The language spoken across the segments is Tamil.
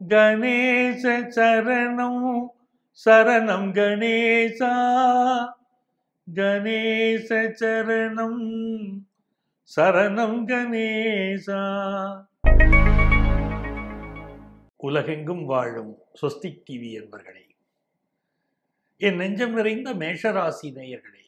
கணேச சரணம் சரணம் கணேசா கணேச சரணம் சரணம் கணேசா உலகெங்கும் வாழும் ஸ்வஸ்திக் டிவி என்பர்களே என் நெஞ்சம் நிறைந்த மேஷராசி நேயர்களே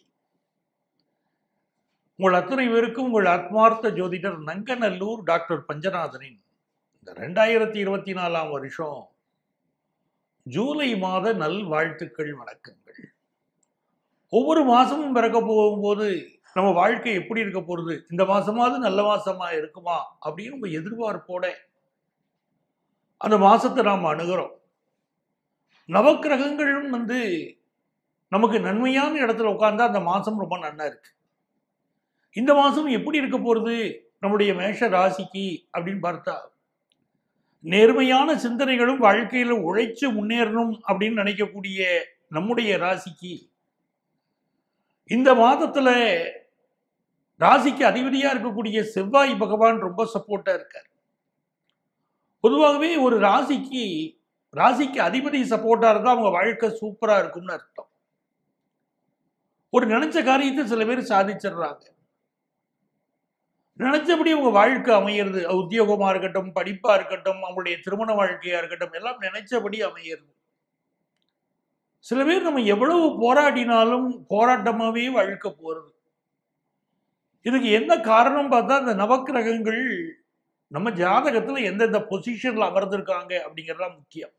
உங்கள் அத்தனை பேருக்கும் உங்கள் ஆத்மார்த்த ஜோதிடர் நங்கநல்லூர் டாக்டர் பஞ்சநாதனின் இந்த ரெண்டாயிரத்தி இருபத்தி நாலாம் வருஷம் ஜூலை மாத நல் வாழ்த்துக்கள் வணக்கங்கள் ஒவ்வொரு மாசமும் பிறக்க போகும்போது நம்ம வாழ்க்கை எப்படி இருக்க போறது இந்த மாசமாவது நல்ல மாசமா இருக்குமா அப்படின்னு உங்க எதிர்பார்ப்போட அந்த மாசத்தை நாம் அணுகிறோம் நவக்கிரகங்களும் வந்து நமக்கு நன்மையான இடத்துல உட்கார்ந்தா அந்த மாசம் ரொம்ப நன்னா இருக்கு இந்த மாசம் எப்படி இருக்க போறது நம்முடைய மேஷ ராசிக்கு அப்படின்னு பார்த்தா நேர்மையான சிந்தனைகளும் வாழ்க்கையில உழைச்சு முன்னேறணும் அப்படின்னு நினைக்கக்கூடிய நம்முடைய ராசிக்கு இந்த மாதத்துல ராசிக்கு அதிபதியா இருக்கக்கூடிய செவ்வாய் பகவான் ரொம்ப சப்போர்ட்டா இருக்கார் பொதுவாகவே ஒரு ராசிக்கு ராசிக்கு அதிபதி சப்போர்ட்டா இருந்தா அவங்க வாழ்க்கை சூப்பரா இருக்கும்னு அர்த்தம் ஒரு நினைச்ச காரியத்தை சில பேர் சாதிச்சிடுறாங்க நினைச்சபடி அவங்க வாழ்க்கை அமையிறது உத்தியோகமா இருக்கட்டும் படிப்பா இருக்கட்டும் அவங்களுடைய திருமண வாழ்க்கையா இருக்கட்டும் எல்லாம் நினைச்சபடி அமையிறது சில பேர் நம்ம எவ்வளவு போராடினாலும் போராட்டமாவே வாழ்க்கை போறது இதுக்கு என்ன காரணம் பார்த்தா இந்த நவக்கிரகங்கள் நம்ம ஜாதகத்துல எந்தெந்த பொசிஷன்ல அமர்ந்திருக்காங்க அப்படிங்கறதுலாம் முக்கியம்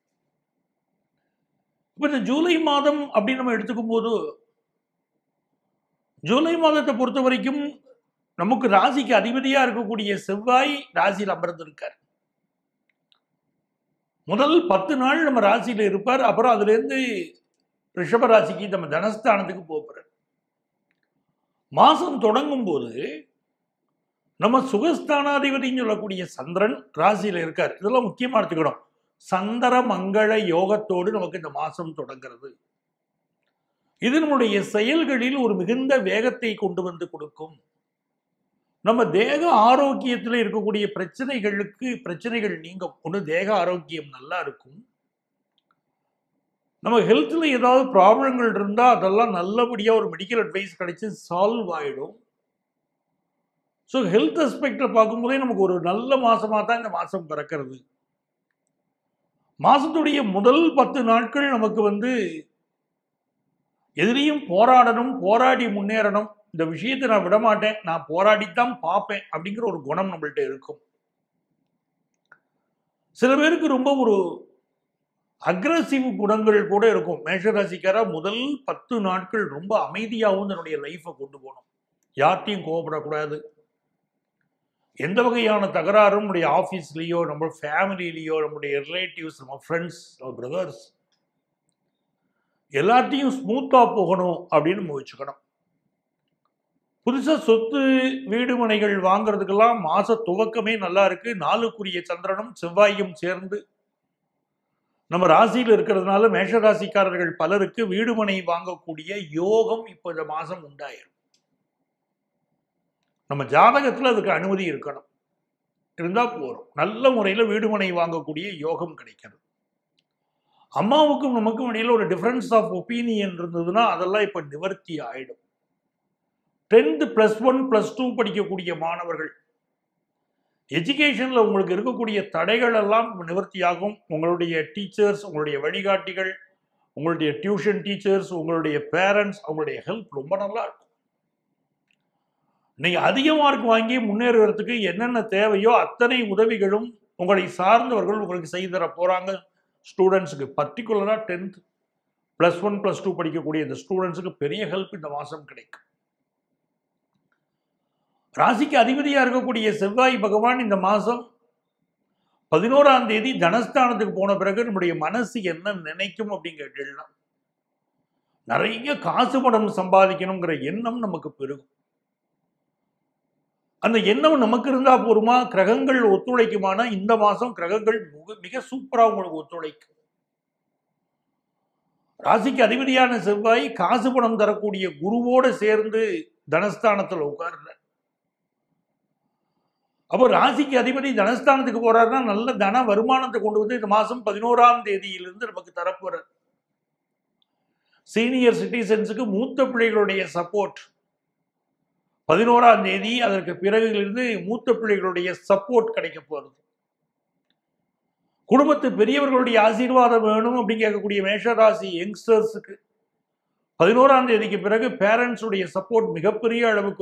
இப்ப இந்த ஜூலை மாதம் அப்படின்னு நம்ம எடுத்துக்கும் போது ஜூலை மாதத்தை பொறுத்த வரைக்கும் நமக்கு ராசிக்கு அதிபதியா இருக்கக்கூடிய செவ்வாய் ராசியில் அமர்ந்திருக்கார் முதல் பத்து நாள் நம்ம ராசியில இருப்பார் அப்புறம் அதுல இருந்து ரிஷப ராசிக்கு நம்ம தனஸ்தானத்துக்கு போகிறார் மாசம் தொடங்கும் போது நம்ம சுகஸ்தானாதிபதினு சொல்லக்கூடிய சந்திரன் ராசியில இருக்கார் இதெல்லாம் முக்கியமா எடுத்துக்கணும் சந்திர மங்கள யோகத்தோடு நமக்கு இந்த மாசம் தொடங்கிறது இது நம்முடைய செயல்களில் ஒரு மிகுந்த வேகத்தை கொண்டு வந்து கொடுக்கும் நம்ம தேக ஆரோக்கியத்தில் இருக்கக்கூடிய பிரச்சனைகளுக்கு பிரச்சனைகள் நீங்கும் ஒன்று தேக ஆரோக்கியம் நல்லா இருக்கும் நம்ம ஹெல்த்தில் ஏதாவது ப்ராப்ளங்கள் இருந்தால் அதெல்லாம் நல்லபடியாக ஒரு மெடிக்கல் அட்வைஸ் கிடைச்சி சால்வ் ஆகிடும் ஸோ ஹெல்த் அஸ்பெக்டில் பார்க்கும்போதே நமக்கு ஒரு நல்ல மாசமாக தான் இந்த மாதம் பிறக்கிறது மாசத்துடைய முதல் பத்து நாட்கள் நமக்கு வந்து எதிரியும் போராடணும் போராடி முன்னேறணும் இந்த விஷயத்தை நான் விட மாட்டேன் நான் போராடித்தான் பார்ப்பேன் அப்படிங்கிற ஒரு குணம் நம்மள்ட்ட இருக்கும் சில பேருக்கு ரொம்ப ஒரு அக்ரஸிவ் குணங்கள் கூட இருக்கும் மேஷராசிக்காரா முதல் பத்து நாட்கள் ரொம்ப அமைதியாகவும் தன்னுடைய லைஃப்பை கொண்டு போகணும் யார்ட்டையும் கோவப்படக்கூடாது எந்த வகையான தகராறும் நம்முடைய ஆஃபீஸ்லேயோ நம்ம ஃபேமிலிலேயோ நம்முடைய ரிலேட்டிவ்ஸ் நம்ம ஃப்ரெண்ட்ஸ் நம்ம பிரதர்ஸ் எல்லாத்தையும் ஸ்மூத்தாக போகணும் அப்படின்னு நம்ம வச்சுக்கணும் புதுசாக சொத்து வீடு மனைகள் வாங்குறதுக்கெல்லாம் மாச துவக்கமே நல்லா இருக்கு நாளுக்குரிய சந்திரனும் செவ்வாயும் சேர்ந்து நம்ம ராசியில் இருக்கிறதுனால மேஷராசிக்காரர்கள் பலருக்கு வீடு மனை வாங்கக்கூடிய யோகம் இப்போ இந்த மாசம் உண்டாயிரும் நம்ம ஜாதகத்தில் அதுக்கு அனுமதி இருக்கணும் இருந்தா போறோம் நல்ல முறையில் வீடு மனை வாங்கக்கூடிய யோகம் கிடைக்கிறது அம்மாவுக்கும் நமக்கும் இடையில ஒரு டிஃபரன்ஸ் ஆஃப் ஒப்பீனியன் இருந்ததுன்னா அதெல்லாம் இப்போ நிவர்த்தி ஆயிடும் tenth plus one plus two படிக்கக்கூடிய மாணவர்கள் எஜுகேஷனில் உங்களுக்கு இருக்கக்கூடிய தடைகள் எல்லாம் நிவர்த்தியாகும் உங்களுடைய டீச்சர்ஸ் உங்களுடைய வழிகாட்டிகள் உங்களுடைய டியூஷன் டீச்சர்ஸ் உங்களுடைய பேரண்ட்ஸ் அவங்களுடைய ஹெல்ப் ரொம்ப நல்லா இருக்கும் நீங்கள் அதிக மார்க் வாங்கி முன்னேறுவதற்கு என்னென்ன தேவையோ அத்தனை உதவிகளும் உங்களை சார்ந்தவர்கள் உங்களுக்கு செய்து தர போகிறாங்க ஸ்டூடெண்ட்ஸுக்கு பர்டிகுலராக tenth plus one plus two படிக்கக்கூடிய இந்த ஸ்டூடெண்ட்ஸுக்கு பெரிய ஹெல்ப் இந்த மாதம் கிடைக்கும் ராசிக்கு அதிபதியாக இருக்கக்கூடிய செவ்வாய் பகவான் இந்த மாதம் பதினோராம் தேதி தனஸ்தானத்துக்கு போன பிறகு நம்முடைய மனசு என்ன நினைக்கும் அப்படின்னு கேட்டீங்கன்னா நிறைய காசு பணம் சம்பாதிக்கணுங்கிற எண்ணம் நமக்கு பெருகும் அந்த எண்ணம் நமக்கு இருந்தா போருமா கிரகங்கள் ஒத்துழைக்குமானா இந்த மாசம் கிரகங்கள் மிக மிக சூப்பரா உங்களுக்கு ஒத்துழைக்கும் ராசிக்கு அதிபதியான செவ்வாய் காசு பணம் தரக்கூடிய குருவோட சேர்ந்து தனஸ்தானத்தில் உட்கார்ற அப்போ ராசிக்கு அதிபதி தனஸ்தானத்துக்கு போறாருன்னா நல்ல தன வருமானத்தை கொண்டு வந்து இந்த மாசம் பதினோராம் தேதியிலிருந்து நமக்கு தரப்போறார் சீனியர் சிட்டிசன்ஸுக்கு மூத்த பிள்ளைகளுடைய சப்போர்ட் பதினோராம் தேதி அதற்கு பிறகுலிருந்து மூத்த பிள்ளைகளுடைய சப்போர்ட் கிடைக்க போறது குடும்பத்து பெரியவர்களுடைய ஆசீர்வாதம் வேணும் அப்படின்னு கேட்கக்கூடிய மேஷராசி யங்ஸ்டர்ஸுக்கு பதினோராம் தேதிக்கு பிறகு பேரண்ட்ஸுடைய சப்போர்ட் மிகப்பெரிய அளவுக்கு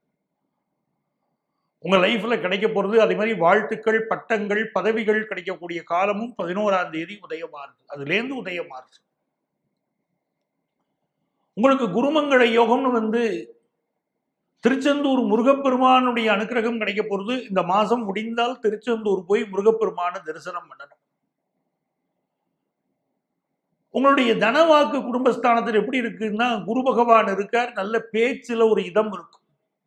உங்க லைஃப்ல கிடைக்க போறது அதே மாதிரி வாழ்த்துக்கள் பட்டங்கள் பதவிகள் கிடைக்கக்கூடிய காலமும் பதினோராம் தேதி உதயமாறுது அதுலேருந்து உதயமாறுது உங்களுக்கு குருமங்கள யோகம்னு வந்து திருச்செந்தூர் முருகப்பெருமானுடைய அனுக்கிரகம் கிடைக்க போறது இந்த மாசம் முடிந்தால் திருச்செந்தூர் போய் முருகப்பெருமான தரிசனம் பண்ணணும் உங்களுடைய தனவாக்கு குடும்பஸ்தானத்தில் எப்படி இருக்குன்னா குரு பகவான் இருக்கார் நல்ல பேச்சுல ஒரு இதம் இருக்கும்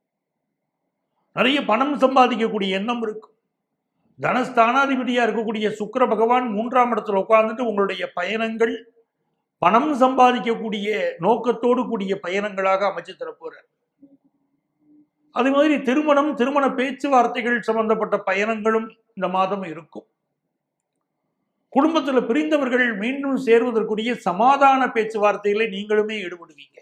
நிறைய பணம் சம்பாதிக்கக்கூடிய எண்ணம் இருக்கும் தனஸ்தானாதிபதியா இருக்கக்கூடிய சுக்கிர பகவான் மூன்றாம் இடத்துல உட்கார்ந்துட்டு உங்களுடைய பயணங்கள் பணம் சம்பாதிக்கக்கூடிய நோக்கத்தோடு கூடிய பயணங்களாக அமைச்சு தரப்போறார் அதே மாதிரி திருமணம் திருமண பேச்சுவார்த்தைகள் சம்பந்தப்பட்ட பயணங்களும் இந்த மாதம் இருக்கும் குடும்பத்தில் பிரிந்தவர்கள் மீண்டும் சேர்வதற்குரிய சமாதான பேச்சுவார்த்தைகளை நீங்களுமே ஈடுபடுவீங்க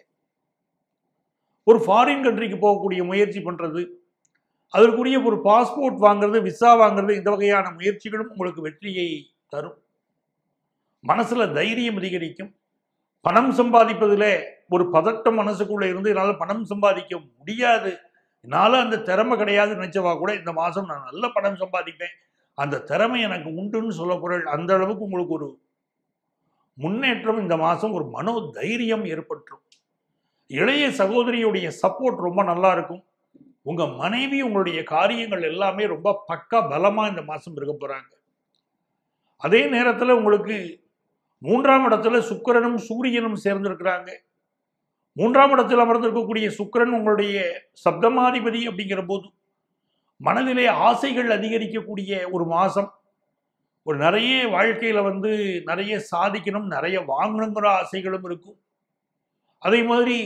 ஒரு ஃபாரின் கண்ட்ரிக்கு போகக்கூடிய முயற்சி பண்றது அதற்குரிய ஒரு பாஸ்போர்ட் வாங்குறது விசா வாங்குறது இந்த வகையான முயற்சிகளும் உங்களுக்கு வெற்றியை தரும் மனசுல தைரியம் அதிகரிக்கும் பணம் சம்பாதிப்பதில் ஒரு பதட்டம் மனசுக்குள்ள இருந்து என்னால் பணம் சம்பாதிக்க முடியாது என்னால் அந்த திறமை கிடையாது நினைச்சவா கூட இந்த மாதம் நான் நல்ல பணம் சம்பாதிப்பேன் அந்த திறமை எனக்கு உண்டுன்னு சொல்ல பொருள் அந்த அளவுக்கு உங்களுக்கு ஒரு முன்னேற்றம் இந்த மாதம் ஒரு மனோ தைரியம் ஏற்பட்டுரும் இளைய சகோதரியுடைய சப்போர்ட் ரொம்ப நல்லா இருக்கும் உங்க மனைவி உங்களுடைய காரியங்கள் எல்லாமே ரொம்ப பக்கா பலமா இந்த மாசம் இருக்க போறாங்க அதே நேரத்தில் உங்களுக்கு மூன்றாம் இடத்துல சுக்கிரனும் சூரியனும் சேர்ந்திருக்கிறாங்க மூன்றாம் இடத்தில் அமர்ந்திருக்கக்கூடிய சுக்கிரன் உங்களுடைய சப்தமாதிபதி அப்படிங்கிற போது மனதிலே ஆசைகள் அதிகரிக்கக்கூடிய ஒரு மாசம் ஒரு நிறைய வாழ்க்கையில வந்து நிறைய சாதிக்கணும் நிறைய வாங்கணுங்கிற ஆசைகளும் இருக்கும் அதே மாதிரி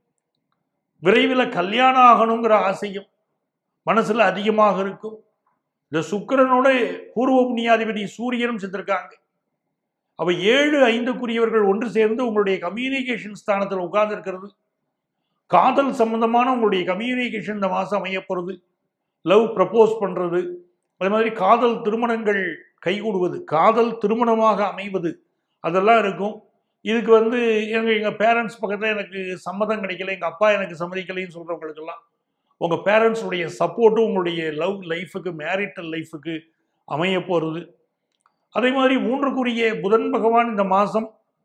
விரைவில் கல்யாணம் ஆகணுங்கிற ஆசையும் மனசுல அதிகமாக இருக்கும் இந்த சுக்கிரனோட பூர்வ புண்ணியாதிபதி சூரியனும் செஞ்சிருக்காங்க அவ ஏழு ஐந்துக்குரியவர்கள் ஒன்று சேர்ந்து உங்களுடைய கம்யூனிகேஷன் ஸ்தானத்தில் உட்கார்ந்து இருக்கிறது காதல் சம்பந்தமான உங்களுடைய கம்யூனிகேஷன் இந்த மாதம் அமைய போகிறது லவ் ப்ரப்போஸ் பண்ணுறது அதே மாதிரி காதல் திருமணங்கள் கைகூடுவது காதல் திருமணமாக அமைவது அதெல்லாம் இருக்கும் இதுக்கு வந்து எங்கள் எங்கள் பேரண்ட்ஸ் பக்கத்தில் எனக்கு சம்மதம் கிடைக்கல எங்கள் அப்பா எனக்கு சம்மதிக்கலைன்னு சொல்கிறவங்களுக்கெல்லாம் உங்கள் பேரண்ட்ஸுடைய சப்போர்ட்டும் உங்களுடைய லவ் லைஃபுக்கு மேரிட்டல் லைஃபுக்கு அமைய போகிறது அதே மாதிரி மூன்றுக்குரிய புதன் பகவான் இந்த மாதம்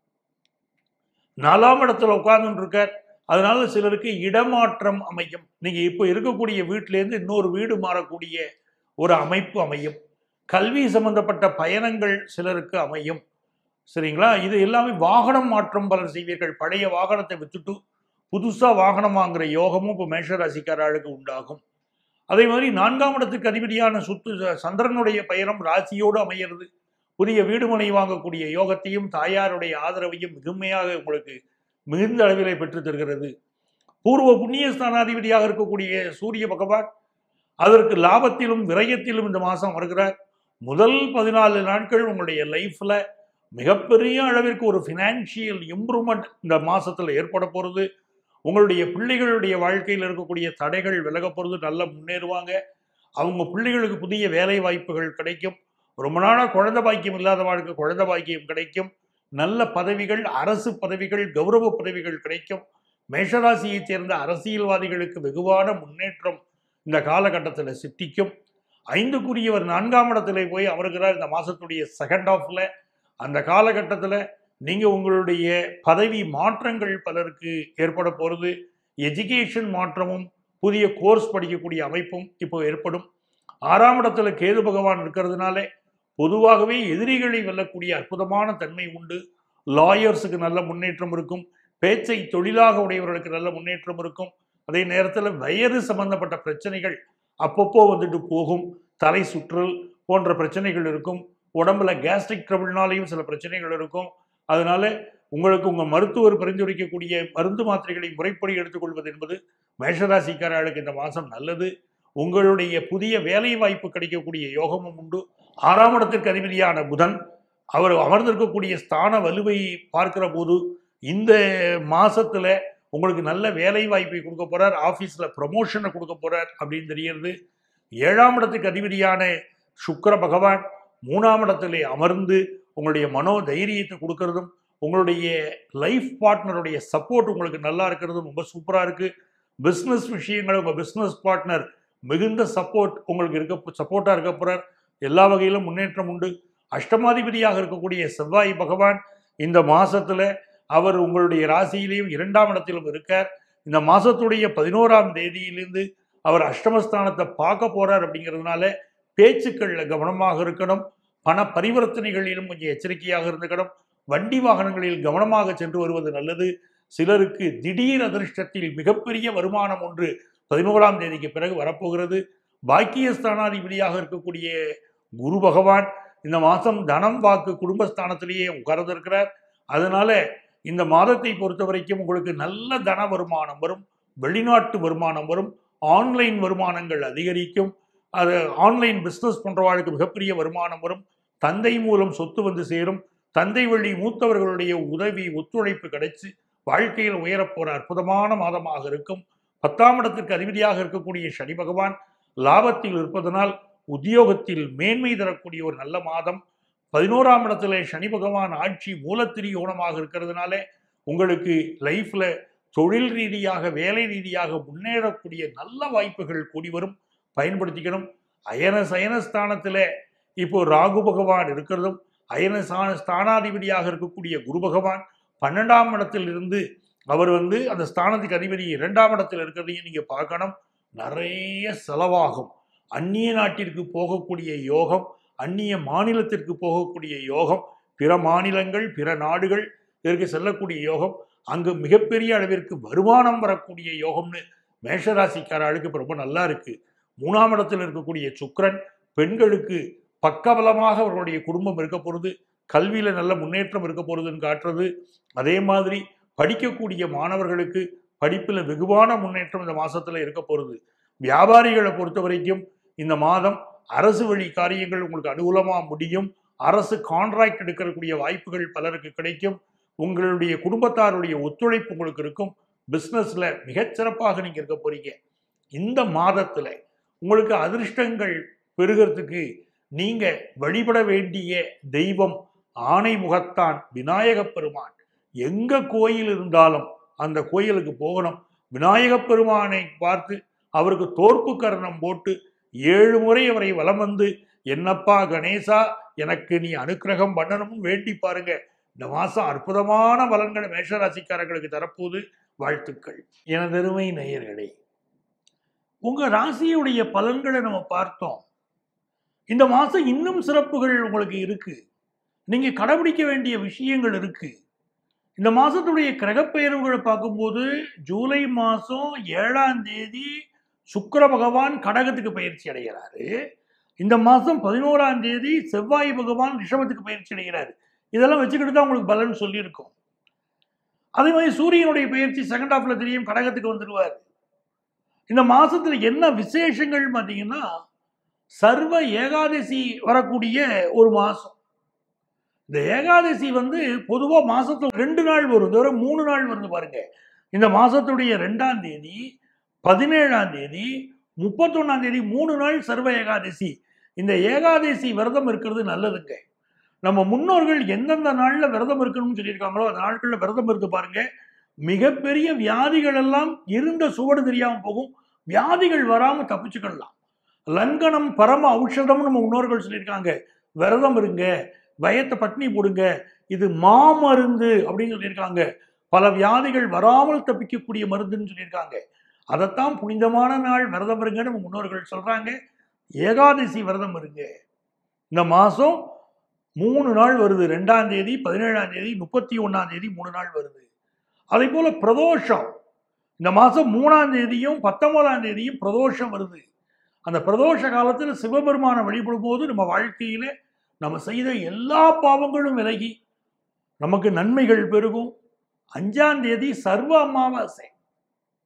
நாலாம் இடத்துல உட்கார்ந்துட்டு இருக்கார் அதனால சிலருக்கு இடமாற்றம் அமையும் நீங்க இப்போ இருக்கக்கூடிய வீட்டிலேருந்து இன்னொரு வீடு மாறக்கூடிய ஒரு அமைப்பு அமையும் கல்வி சம்பந்தப்பட்ட பயணங்கள் சிலருக்கு அமையும் சரிங்களா இது எல்லாமே வாகனம் மாற்றம் பலர் செய்வீர்கள் பழைய வாகனத்தை வித்துட்டு புதுசா வாகனம் வாங்குற யோகமும் இப்போ மேஷராசிக்காரர்களுக்கு உண்டாகும் அதே மாதிரி நான்காம் இடத்துக்கு அதிபதியான சுத்து சந்திரனுடைய பயணம் ராசியோடு அமையிறது புதிய வீடு மனை வாங்கக்கூடிய யோகத்தையும் தாயாருடைய ஆதரவையும் மிகுமையாக உங்களுக்கு மிகுந்த அளவிலே பெற்று தருகிறது பூர்வ புண்ணிய ஸ்தானாதிபதியாக இருக்கக்கூடிய சூரிய பகவான் அதற்கு லாபத்திலும் விரயத்திலும் இந்த மாதம் வருகிறார் முதல் பதினாலு நாட்கள் உங்களுடைய லைஃப்ல மிகப்பெரிய அளவிற்கு ஒரு ஃபினான்ஷியல் இம்ப்ரூவ்மெண்ட் இந்த மாசத்துல ஏற்பட போகிறது உங்களுடைய பிள்ளைகளுடைய வாழ்க்கையில் இருக்கக்கூடிய தடைகள் விலக போகிறது நல்லா முன்னேறுவாங்க அவங்க பிள்ளைகளுக்கு புதிய வேலை வாய்ப்புகள் கிடைக்கும் ரொம்ப நாளாக குழந்தை பாக்கியம் இல்லாதவர்களுக்கு குழந்தை பாக்கியம் கிடைக்கும் நல்ல பதவிகள் அரசு பதவிகள் கௌரவ பதவிகள் கிடைக்கும் மேஷராசியைச் சேர்ந்த அரசியல்வாதிகளுக்கு வெகுவான முன்னேற்றம் இந்த காலகட்டத்தில் சித்திக்கும் ஐந்துக்குரியவர் நான்காம் இடத்துல போய் அமர்கிறார் இந்த மாசத்துடைய செகண்ட் ஆஃப்ல அந்த காலகட்டத்தில் நீங்க உங்களுடைய பதவி மாற்றங்கள் பலருக்கு ஏற்பட போகிறது எஜுகேஷன் மாற்றமும் புதிய கோர்ஸ் படிக்கக்கூடிய அமைப்பும் இப்போ ஏற்படும் ஆறாம் இடத்துல கேது பகவான் இருக்கிறதுனாலே பொதுவாகவே எதிரிகளை வெல்லக்கூடிய அற்புதமான தன்மை உண்டு லாயர்ஸுக்கு நல்ல முன்னேற்றம் இருக்கும் பேச்சை தொழிலாக உடையவர்களுக்கு நல்ல முன்னேற்றம் இருக்கும் அதே நேரத்தில் வயது சம்பந்தப்பட்ட பிரச்சனைகள் அப்பப்போ வந்துட்டு போகும் தலை சுற்றல் போன்ற பிரச்சனைகள் இருக்கும் உடம்புல கேஸ்ட்ரிக் ட்ரபிள்னாலையும் சில பிரச்சனைகள் இருக்கும் அதனால உங்களுக்கு உங்கள் மருத்துவர் பரிந்துரைக்கக்கூடிய மருந்து மாத்திரைகளை முறைப்படி எடுத்துக்கொள்வது என்பது மேஷராசிக்காரர்களுக்கு இந்த மாதம் நல்லது உங்களுடைய புதிய வேலை வாய்ப்பு கிடைக்கக்கூடிய யோகமும் உண்டு ஆறாம் இடத்திற்கு அதிபதியான புதன் அவர் அமர்ந்திருக்கக்கூடிய ஸ்தான வலுவை பார்க்கிற போது இந்த மாசத்துல உங்களுக்கு நல்ல வேலை வாய்ப்பை கொடுக்க போறார் ஆபீஸ்ல ப்ரமோஷனை கொடுக்க போறார் அப்படின்னு தெரியறது ஏழாம் இடத்துக்கு அதிபதியான சுக்கிர பகவான் மூணாம் இடத்திலே அமர்ந்து உங்களுடைய மனோ தைரியத்தை கொடுக்கறதும் உங்களுடைய லைஃப் பார்ட்னருடைய சப்போர்ட் உங்களுக்கு நல்லா இருக்கிறதும் ரொம்ப சூப்பராக இருக்கு பிஸ்னஸ் விஷயங்கள் உங்கள் பிஸ்னஸ் பார்ட்னர் மிகுந்த சப்போர்ட் உங்களுக்கு இருக்க சப்போர்ட்டாக இருக்க போறார் எல்லா வகையிலும் முன்னேற்றம் உண்டு அஷ்டமாதிபதியாக இருக்கக்கூடிய செவ்வாய் பகவான் இந்த மாசத்துல அவர் உங்களுடைய ராசியிலையும் இரண்டாம் இடத்திலும் இருக்கார் இந்த மாசத்துடைய பதினோராம் தேதியிலிருந்து அவர் அஷ்டமஸ்தானத்தை பார்க்க போறார் அப்படிங்கிறதுனால பேச்சுக்கள்ல கவனமாக இருக்கணும் பண பரிவர்த்தனைகளிலும் கொஞ்சம் எச்சரிக்கையாக இருந்துக்கணும் வண்டி வாகனங்களில் கவனமாக சென்று வருவது நல்லது சிலருக்கு திடீர் அதிர்ஷ்டத்தில் மிகப்பெரிய வருமானம் ஒன்று பதினோராம் தேதிக்கு பிறகு வரப்போகிறது பாக்கிய ஸ்தானாதிபதியாக இருக்கக்கூடிய குரு பகவான் இந்த மாதம் தனம் வாக்கு குடும்பஸ்தானத்திலேயே உட்கார்ந்திருக்கிறார் அதனால இந்த மாதத்தை பொறுத்த வரைக்கும் உங்களுக்கு நல்ல தன வருமானம் வரும் வெளிநாட்டு வருமானம் வரும் ஆன்லைன் வருமானங்கள் அதிகரிக்கும் அது ஆன்லைன் பிஸ்னஸ் பண்ணுறவாளுக்கு மிகப்பெரிய வருமானம் வரும் தந்தை மூலம் சொத்து வந்து சேரும் தந்தை வழி மூத்தவர்களுடைய உதவி ஒத்துழைப்பு கிடைச்சு வாழ்க்கையில் உயரப் போற அற்புதமான மாதமாக இருக்கும் பத்தாம் இடத்திற்கு அதிபதியாக இருக்கக்கூடிய சனி பகவான் லாபத்தில் இருப்பதனால் உத்தியோகத்தில் மேன்மை தரக்கூடிய ஒரு நல்ல மாதம் பதினோராம் இடத்துல சனி பகவான் ஆட்சி மூலத்திரியோணமாக இருக்கிறதுனால உங்களுக்கு லைஃப்ல தொழில் ரீதியாக வேலை ரீதியாக முன்னேறக்கூடிய நல்ல வாய்ப்புகள் கூடி வரும் பயன்படுத்திக்கணும் அயன சயனஸ்தானத்துல இப்போ ராகு பகவான் இருக்கிறதும் அயன ஸ்தான- ஸ்தானாதிபதியாக இருக்கக்கூடிய குரு பகவான் பன்னெண்டாம் இடத்தில் இருந்து அவர் வந்து அந்த ஸ்தானத்துக்கு அதிபதி இரண்டாம் இடத்தில் இருக்கிறதையும் நீங்க பார்க்கணும் நிறைய செலவாகும் அந்நிய நாட்டிற்கு போகக்கூடிய யோகம் அந்நிய மாநிலத்திற்கு போகக்கூடிய யோகம் பிற மாநிலங்கள் பிற நாடுகள் இதற்கு செல்லக்கூடிய யோகம் அங்கு மிகப்பெரிய அளவிற்கு வருமானம் வரக்கூடிய யோகம்னு மேஷராசிக்காரர்களுக்கு இப்போ ரொம்ப நல்லா இருக்கு மூணாம் இடத்தில் இருக்கக்கூடிய சுக்கிரன் பெண்களுக்கு பக்கபலமாக அவர்களுடைய குடும்பம் இருக்க போகிறது கல்வியில நல்ல முன்னேற்றம் இருக்க போறதுன்னு காட்டுறது அதே மாதிரி படிக்கக்கூடிய மாணவர்களுக்கு படிப்புல வெகுவான முன்னேற்றம் இந்த மாசத்துல இருக்க போறது வியாபாரிகளை பொறுத்த வரைக்கும் இந்த மாதம் அரசு வழி காரியங்கள் உங்களுக்கு அனுகூலமா முடியும் அரசு கான்ட்ராக்ட் எடுக்கக்கூடிய வாய்ப்புகள் பலருக்கு கிடைக்கும் உங்களுடைய குடும்பத்தாருடைய ஒத்துழைப்பு உங்களுக்கு இருக்கும் பிஸ்னஸ்ல மிகச்சிறப்பாக நீங்க இருக்க போறீங்க இந்த மாதத்துல உங்களுக்கு அதிர்ஷ்டங்கள் பெருகிறதுக்கு நீங்க வழிபட வேண்டிய தெய்வம் ஆணைமுகத்தான் விநாயகப் பெருமான் எங்க கோயில் இருந்தாலும் அந்த கோயிலுக்கு போகணும் விநாயகப் பெருமானை பார்த்து அவருக்கு தோற்பு கரணம் போட்டு ஏழு முறை அவரை வலம் வந்து என்னப்பா கணேசா எனக்கு நீ அனுக்கிரகம் பண்ணணும்னு வேண்டி பாருங்க இந்த மாசம் அற்புதமான பலன்களை மேஷராசிக்காரர்களுக்கு தரப்போது வாழ்த்துக்கள் எனதருமை நேயர்களே உங்க ராசியுடைய பலன்களை நம்ம பார்த்தோம் இந்த மாசம் இன்னும் சிறப்புகள் உங்களுக்கு இருக்கு நீங்க கடைபிடிக்க வேண்டிய விஷயங்கள் இருக்கு இந்த மாசத்துடைய கிரகப்பெயர்வுகளை பார்க்கும்போது ஜூலை மாசம் ஏழாம் தேதி சுக்கிர பகவான் கடகத்துக்கு பயிற்சி அடைகிறாரு இந்த மாசம் பதினோராம் தேதி செவ்வாய் பகவான் ரிஷபத்துக்கு பயிற்சி அடைகிறாரு இதெல்லாம் வச்சுக்கிட்டு தான் உங்களுக்கு பலன் சொல்லியிருக்கோம் அதே மாதிரி சூரியனுடைய பயிற்சி செகண்ட் ஹாஃப்ல தெரியும் கடகத்துக்கு வந்துடுவார் இந்த மாசத்துல என்ன விசேஷங்கள் பார்த்தீங்கன்னா சர்வ ஏகாதசி வரக்கூடிய ஒரு மாசம் இந்த ஏகாதசி வந்து பொதுவா மாசத்துல ரெண்டு நாள் வரும் தவிர மூணு நாள் வருது பாருங்க இந்த மாசத்துடைய ரெண்டாம் தேதி பதினேழாம் தேதி முப்பத்தொன்னாம் தேதி மூணு நாள் சர்வ ஏகாதசி இந்த ஏகாதசி விரதம் இருக்கிறது நல்லதுங்க நம்ம முன்னோர்கள் எந்தெந்த நாள்ல விரதம் இருக்கணும்னு சொல்லியிருக்காங்களோ அந்த நாட்கள்ல விரதம் இருந்து பாருங்க மிகப்பெரிய வியாதிகள் எல்லாம் இருந்த சுவடு தெரியாம போகும் வியாதிகள் வராம தப்பிச்சுக்கலாம் லங்கனம் பரம ஔஷதம்னு நம்ம முன்னோர்கள் சொல்லியிருக்காங்க விரதம் இருங்க பயத்தை பட்னி போடுங்க இது மாமருந்து அப்படின்னு சொல்லியிருக்காங்க பல வியாதிகள் வராமல் தப்பிக்கக்கூடிய மருந்துன்னு சொல்லியிருக்காங்க அதைத்தான் புனிதமான நாள் விரதம் இருங்கன்னு நம்ம முன்னோர்கள் சொல்றாங்க ஏகாதசி விரதம் இருங்க இந்த மாசம் மூணு நாள் வருது ரெண்டாம் தேதி பதினேழாம் தேதி முப்பத்தி ஒன்னாம் தேதி மூணு நாள் வருது அதே போல பிரதோஷம் இந்த மாசம் மூணாம் தேதியும் பத்தொன்பதாம் தேதியும் பிரதோஷம் வருது அந்த பிரதோஷ காலத்தில் சிவபெருமானை வழிபடும் போது நம்ம வாழ்க்கையில நம்ம செய்த எல்லா பாவங்களும் விலகி நமக்கு நன்மைகள் பெருகும் அஞ்சாம் தேதி சர்வ அமாவாசை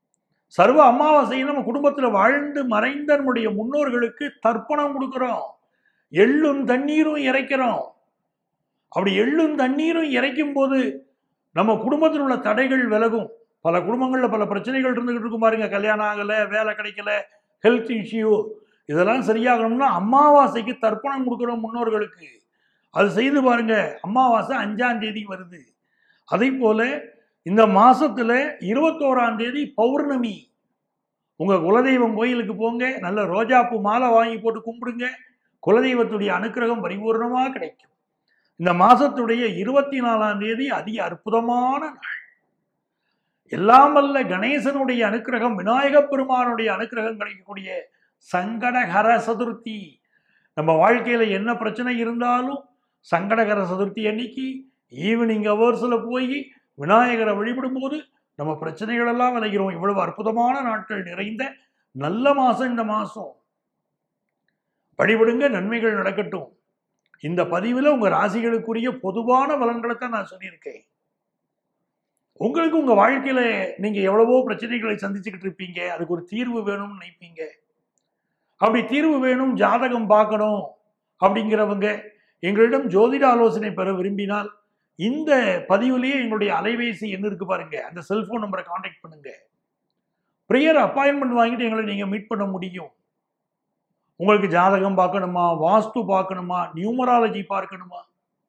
சர்வ அமாவாசையை நம்ம குடும்பத்தில் வாழ்ந்து மறைந்த நம்முடைய முன்னோர்களுக்கு தர்ப்பணம் கொடுக்குறோம் எள்ளும் தண்ணீரும் இறைக்கிறோம் அப்படி எள்ளும் தண்ணீரும் இறைக்கும் போது நம்ம குடும்பத்தில் உள்ள தடைகள் விலகும் பல குடும்பங்களில் பல பிரச்சனைகள் இருந்துகிட்டு இருக்கும் பாருங்க கல்யாணம் ஆகலை வேலை கிடைக்கல ஹெல்த் இஷ்யூ இதெல்லாம் சரியாகணும்னா அமாவாசைக்கு தர்ப்பணம் கொடுக்குறோம் முன்னோர்களுக்கு அது செய்து பாருங்க அமாவாசை அஞ்சாம் தேதி வருது அதே போல இந்த மாசத்துல இருபத்தோராம் தேதி பௌர்ணமி உங்க குலதெய்வம் கோயிலுக்கு போங்க நல்ல ரோஜாப்பூ மாலை வாங்கி போட்டு கும்பிடுங்க குலதெய்வத்துடைய அனுக்கிரகம் பரிபூர்ணமா கிடைக்கும் இந்த மாசத்துடைய இருபத்தி நாலாம் தேதி அதி அற்புதமான நாள் எல்லாம் வல்ல கணேசனுடைய அனுக்கிரகம் விநாயகப் பெருமானுடைய அனுக்கிரகம் கிடைக்கக்கூடிய சங்கடகர சதுர்த்தி நம்ம வாழ்க்கையில என்ன பிரச்சனை இருந்தாலும் சங்கடகர சதுர்த்தி அன்னைக்கு ஈவினிங் ஹவர்ஸில் போய் விநாயகரை வழிபடும் போது நம்ம பிரச்சனைகள் எல்லாம் விளைகிறோம் இவ்வளவு அற்புதமான நாட்கள் நிறைந்த நல்ல மாசம் இந்த மாசம் வழிபடுங்க நன்மைகள் நடக்கட்டும் இந்த பதிவில் உங்க ராசிகளுக்குரிய பொதுவான பலன்களை தான் நான் சொல்லியிருக்கேன் உங்களுக்கு உங்க வாழ்க்கையில நீங்க எவ்வளவோ பிரச்சனைகளை சந்திச்சுக்கிட்டு இருப்பீங்க அதுக்கு ஒரு தீர்வு வேணும்னு நினைப்பீங்க அப்படி தீர்வு வேணும் ஜாதகம் பார்க்கணும் அப்படிங்கிறவங்க எங்களிடம் ஜோதிட ஆலோசனை பெற விரும்பினால் இந்த பதிவுலேயே எங்களுடைய அலைபேசி எண் இருக்கு பாருங்க அந்த செல்போன் நம்பரை காண்டாக்ட் பண்ணுங்க ப்ரேயர் அப்பாயின்மெண்ட் வாங்கிட்டு எங்களை நீங்க மீட் பண்ண முடியும் உங்களுக்கு ஜாதகம் பார்க்கணுமா வாஸ்து பார்க்கணுமா நியூமராலஜி பார்க்கணுமா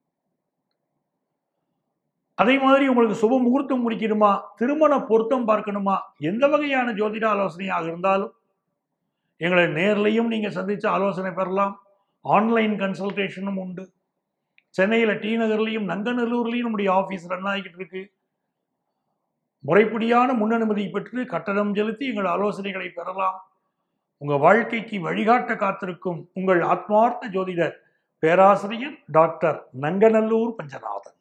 அதே மாதிரி உங்களுக்கு சுப முகூர்த்தம் முடிக்கணுமா திருமண பொருத்தம் பார்க்கணுமா எந்த வகையான ஜோதிட ஆலோசனையாக இருந்தாலும் எங்களை நேர்லையும் நீங்கள் சந்தித்து ஆலோசனை பெறலாம் ஆன்லைன் கன்சல்டேஷனும் உண்டு சென்னையில் டி நகர்லையும் நங்கநல்லூர்லையும் நம்முடைய ஆஃபீஸ் ரன் ஆகிக்கிட்டு இருக்கு முறைப்படியான முன்னனுமதி பெற்று கட்டணம் செலுத்தி எங்கள் ஆலோசனைகளை பெறலாம் உங்கள் வாழ்க்கைக்கு வழிகாட்ட காத்திருக்கும் உங்கள் ஆத்மார்த்த ஜோதிடர் பேராசிரியர் டாக்டர் நங்கநல்லூர் பஞ்சநாதன்